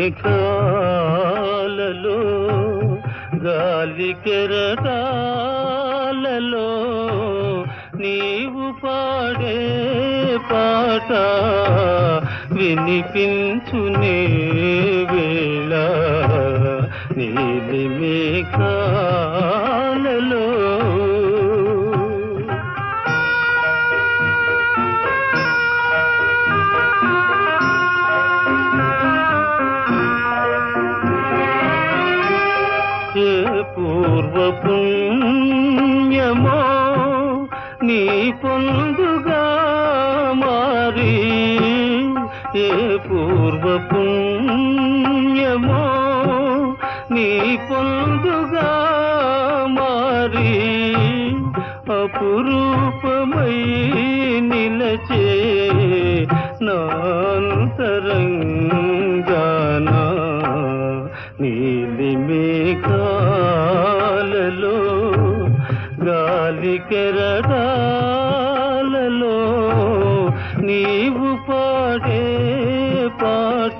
మేఘాలలో గాలి కెరటాలలో నీవు పాడే పాట వినిపించునే వేళ నీలి మేఘాలలో ఏ పూర్వ పుణ్యమో నీ పొందుగా మారి ఏ పూర్వ పుణ్యమో నీ పొందుగా మారి అపురూపమై నిలచే నాంతరంగానా నీలి మేఘాలలో గాలి కెరటాలలో నీవు పాడే పాట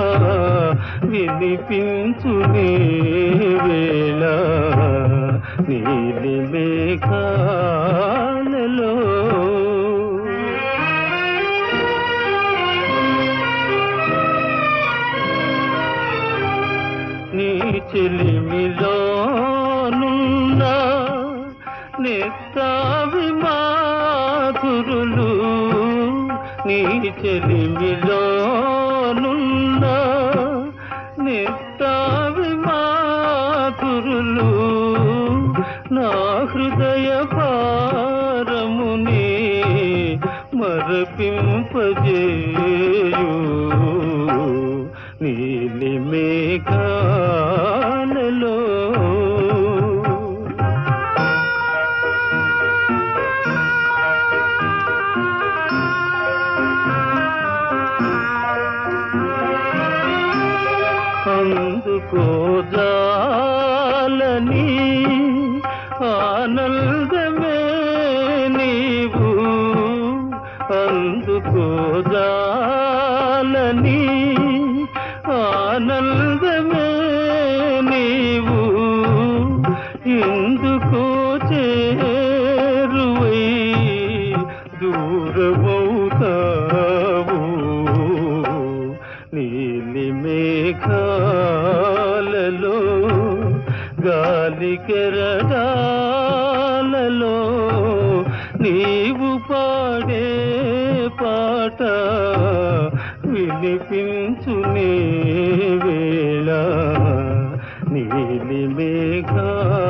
వినిపించునే వేళ నీలి మేఘాలలో నీ చెలిమిలోనున్న నెత్తావి మాధురులు నీ చెలిమిలోనున్న నెత్తావి మాధురులు నా హృదయ భారముని మరపింపజేయు నీలి మేఘాలలో అందుకోజాలని ఆనందమే నీవు అందుకోజాలని ఆనందమే నీవు ఎందుకో చేరువై దూరమవుతావు నీలి మేఘాలలో గాలి కెరటాలలో నీవు పాడే పాట వినిపించునే వేళ నీలి మేఘా